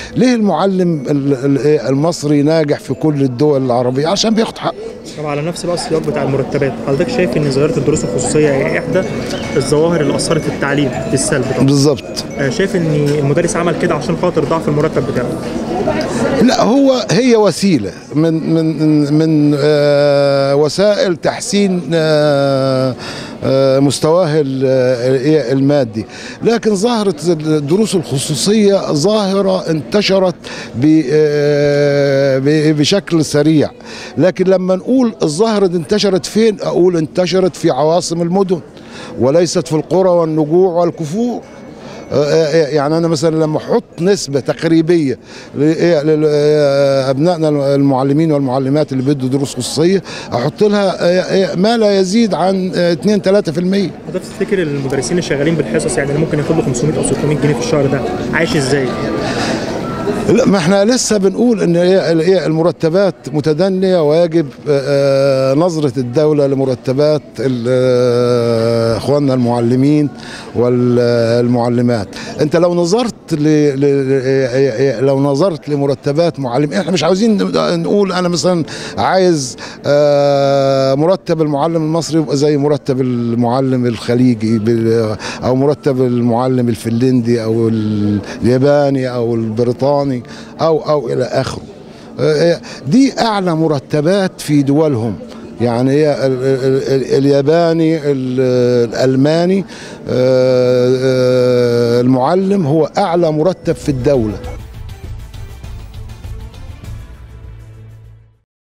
ليه المعلم ال- ال- إيه المصري ناجح في كل الدول العربيه عشان بياخد حقه طب على نفس بقى السياق بتاع المرتبات حضرتك شايف ان ظاهره الدروس الخصوصيه هي احدى الظواهر اللي اثرت في التعليم بالسلب طبعا بالظبط آه، شايف ان المدرس عمل كده عشان خاطر ضعف المرتب بتاعه لا هو هي وسيله من من من آه، وسائل تحسين آه، آه، مستواه ال- آه، المادي لكن ظاهره الدروس الخصوصيه ظاهره انتشرت ب- آه، ب- بشكل سريع لكن لما نقول الظاهره دي انتشرت فين اقول انتشرت في عواصم المدن وليست في القرى والنجوع والكفور يعني انا مثلا لما احط نسبه تقريبيه لابنائنا المعلمين والمعلمات اللي بيدوا دروس خصوصيه احط لها ما لا يزيد عن 2 3% حضرتك تفتكر المدرسين اللي شغالين بالحصص يعني اللي ممكن ياخد له 500 او 600 جنيه في الشهر ده عايش ازاي؟ لا ما احنا لسه بنقول ان هي هي المرتبات متدنيه ويجب آه، نظره الدوله لمرتبات ال- آه، اخواننا المعلمين والمعلمات انت لو نظرت ل... ل... لو نظرت لمرتبات معلمين احنا مش عاوزين نقول انا مثلا عايز آه، مرتب المعلم المصري يبقى زي مرتب المعلم الخليجي بال- او مرتب المعلم الفنلندي او الياباني او البريطاني او او الى اخره آه، دي اعلى مرتبات في دولهم يعني هي ال- ال- ال- الياباني ال- الالماني آه، آه، المعلم هو اعلى مرتب في الدوله